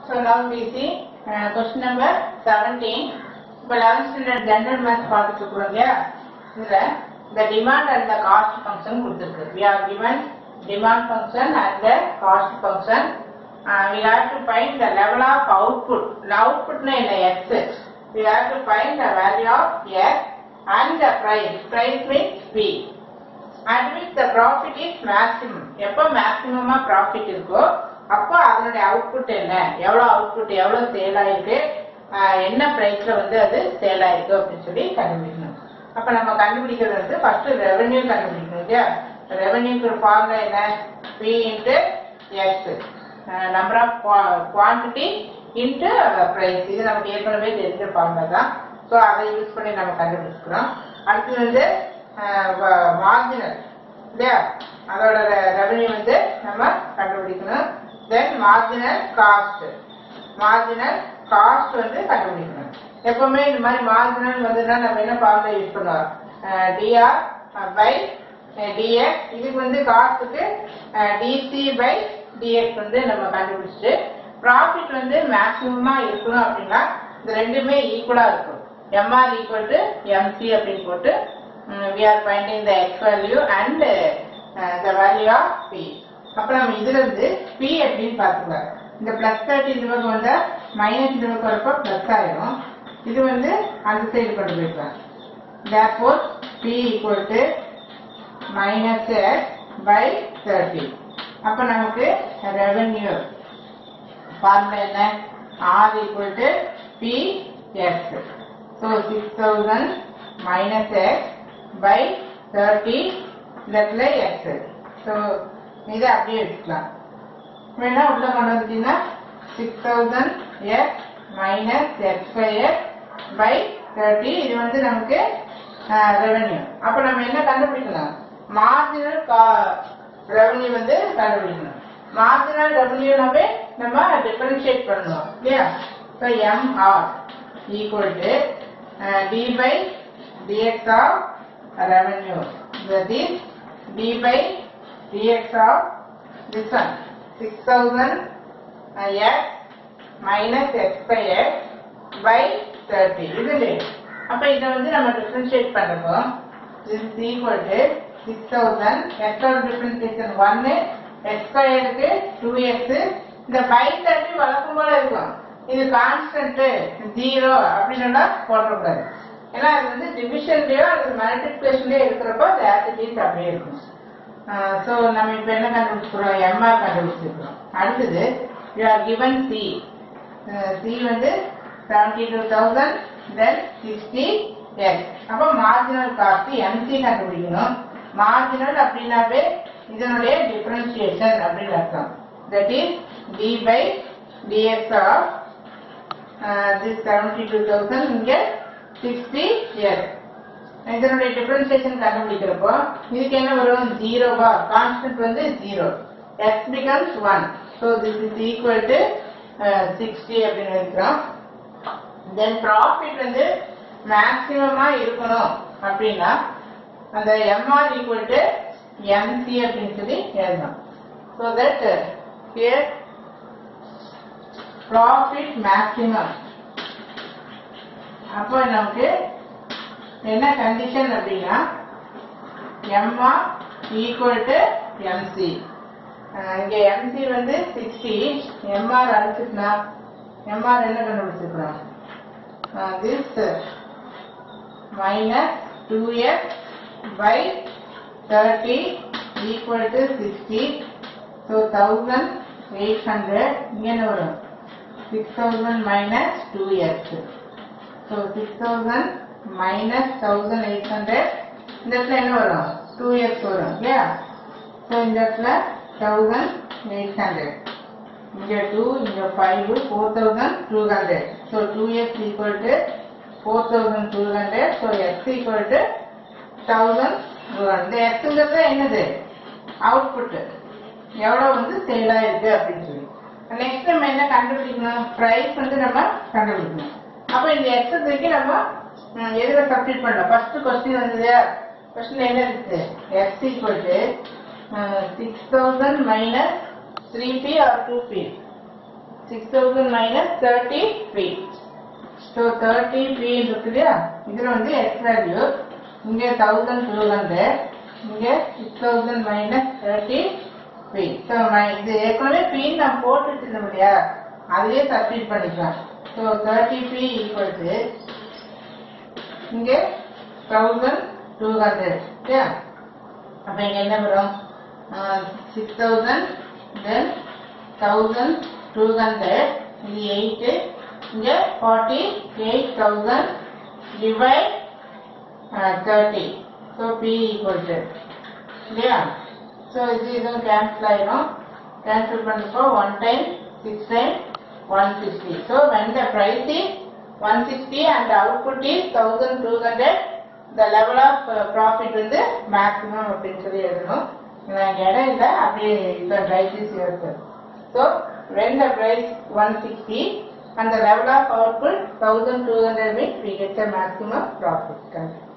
So now we see uh, question number 17. இப்போ 11th standard general maths பார்த்துட்டு இருக்கிறோம் இல்லையா இதுல the demand and the cost function கொடுத்திருக்கு we are given demand function and the cost function uh, we have to find the level of output the output னா என்ன x we have to find the value of x and the price price means p at which the profit is maximum எப்போ மேக்ஸிமமா profit இருக்கோ அப்போ அதனுடைய output என்ன எவ்வளவு output எவ்வளவு sale ஆயிருக்கு ஆஹ் என்ன பிரைஸ்ல வந்து அது சேல் ஆயிருக்கு அப்படின்னு சொல்லி கண்டுபிடிக்கணும் அப்ப நம்ம கண்டுபிடிக்கிறது வந்து ஃபர்ஸ்ட் ரெவென்யூ கண்டுபிடிக்கணும் இல்லையா ரெவென்யூக்கு ஃபார்முலா என்ன P into X number of quantity into price இது நமக்கு ஏற்கனவே தெரிஞ்ச ஃபார்முலா தான் ஸோ அதை யூஸ் பண்ணி நம்ம கண்டுபிடிச்சிக்கிறோம் அடுத்து வந்து மார்ஜினல் இல்லையா அதோட ரெவன்யூ வந்து நம்ம கண்டுபிடிக்கணும் then marginal cost marginal cost வந்து கண்டுபிடிக்கணும் எப்பவுமே இந்த மாதிரி மார்ஜினல் வந்துன்னா நம்ம என்ன ஃபார்முலா யூஸ் பண்ணுவோம் டிஆர் பை டிஎக்ஸ் இதுக்கு வந்து காஸ்ட்டுக்கு டிசி பை டிஎக்ஸ் வந்து நம்ம கண்டுபிடிச்சிட்டு ப்ராஃபிட் வந்து மேக்ஸிமமா இருக்கணும் அப்படின்னா இந்த ரெண்டுமே ஈக்குவலா இருக்கும் எம்ஆர் ஈக்குவல் டு எம்சி அப்படின்னு போட்டு we are finding the x value and uh, the value of p அப்ப நம்ம இதுல இருந்து p அப்படின்னு பார்த்துக்கலாம் இந்த பிளஸ் தேர்ட்டி இந்த பக்கம் வந்தா மைனஸ் இந்த பக்கம் வரப்போ பிளஸ் ஆயிரும் இது வந்து அந்த சைடு கொண்டு போயிருக்கலாம் therefore p equal to minus x by 30 அப்ப நமக்கு ரெவென்யூ ஃபார்முலா என்ன r equal to p x so 6000 minus x by 30 இடத்துல x so இதை அப்படியே எடுத்துக்கலாம் வேணா உள்ள கொண்டு வந்துட்டீங்கன்னா six thousand X minus X square by thirty இது வந்து நமக்கு ரெவென்யூ அப்போ நம்ம என்ன கண்டுபிடிக்கலாம் மார்ஜினல் ரெவென்யூ வந்து கண்டுபிடிக்கணும் மார்ஜினல் ரெவென்யூனாவே நம்ம டிஃபரன்ஷியேட் பண்ணணும் இல்லையா so MR equal to D by DX of revenue. That is d by dx of this one. 6000 uh, x minus x by x by 30. Isn't it? அப்ப இதை வந்து நம்ம டிஃபரன்ஷியேட் பண்றப்போ this is equal to 6000 x ஓட differentiation 1 x ஸ்கொயருக்கு 2x இந்த by thirty வழக்கம் போல இருக்கும் இது கான்ஸ்டன்ட் ஜீரோ அப்படின்னு போட்டக்கூடாது ஏன்னா அது வந்து டிவிஷன்லயோ அல்லது மல்டிப்ளிகேஷன்லயோ இருக்கிறப்போ அது ஆட்டிடியூட் அப்படியே இருக்கும் ஸோ நம்ம இப்போ என்ன கண்டுபிடிச்சிக்கிறோம் எம்ஆர் கண்டுபிடிச்சிருக்கிறோம் அடுத்தது you are given C C வந்து seventy two thousand then sixty X அப்போ மார்ஜினல் காஸ்ட் எம்சி கண்டுபிடிக்கணும் மார்ஜினல் அப்படின்னாவே இதனுடைய டிஃபரன்சியேஷன் அப்படின்னு அர்த்தம் that is D by DX of this seventy two thousand இங்கே சிக்ஸ்டி இயர் இதனுடைய டிஃபரன்சியேஷன் கண்டுபிடிக்கிறப்போ இதுக்கு என்ன வரும் ஜீரோவா கான்ஸ்டன்ட் வந்து zero X becomes one so this is equal to sixty அப்படின்னு இருக்கிறோம் தென் ப்ராஃபிட் வந்து மேக்சிமமா இருக்கணும் அப்படின்னா அந்த எம்ஆர் ஈக்குவல் டு எம்சி அப்படின்னு சொல்லி எழுதணும் so that here profit maximum அப்போ நமக்கு என்ன கண்டிஷன் அப்படின்னா எம்ஆர் ஈக்குவல் டு எம்சி இங்க எம்சி வந்து சிக்ஸ்டி எம்ஆர் அடிச்சுட்டுனா எம்ஆர் என்ன கண்டுபிடிச்சிருக்கிறோம் this minus two X by thirty equal to sixty so thousand eight hundred இங்கே என்ன வரும் six thousand minus two X so six thousand minus thousand eight hundred இந்த இடத்துல என்ன வரும் டூ இயர்ஸ் வரும் இல்லையா ஸோ இந்த இடத்துல தௌசண்ட் எயிட் ஹண்ட்ரட் இங்கே டூ இங்கே five four thousand two hundred so two years equal to four thousand two hundred so X equal to thousand two hundred இந்த எக்ஸுங்கிறது என்னது அவுட்புட்டு எவ்வளோ வந்து சேலாக இருக்கு அப்படின்னு சொல்லி நெக்ஸ்ட் நம்ம என்ன கண்டுபிடிக்கணும் ப்ரைஸ் வந்து நம்ம கண்டுபிடிக்கணும் அப்போ இந்த எக்ஸஸைக்கு நம்ம ம், எதுல சப்ஸ்டிட் பண்ணலாம் ஃபர்ஸ்ட் கொஸ்டின் வந்தது கொஸ்டின் என்ன இருக்கு X equal to six thousand minus three P R two P six thousand minus thirty three so thirty three இருக்கு இல்லையா இதில் வந்து எக்ஸ் வேல்யூ இங்கே தௌசண்ட் டூ ஹண்ட்ரட் இங்கே six thousand minus thirty three so இது ஏற்கனவே பீன் நான் போட்டு வச்சிருந்தோம் இல்லையா அதுலேயே சப்ஸ்டிட் பண்ணிக்கலாம் so thirty three equal to இங்கே தௌசண்ட் டூ ஹண்ட்ரட் ஓகே அப்போ இங்கே என்ன வரும் six thousand then thousand two hundred இது எயிட்டு இங்கே forty eight thousand divide thirty so P equal to இல்லையா ஸோ இது இதுவும் கேன்சல் ஆயிரும் கேன்சல் பண்ணப்போ one time six time one sixty so when the price is one sixty and output is thousand two hundred the level of profit வந்து maximum அப்படின்னு சொல்லி எழுதணும் நான் இடம் இல்லை அப்படியே இப்போ right is your so when the price 160 and the level of output 1200 means we get the maximum profit.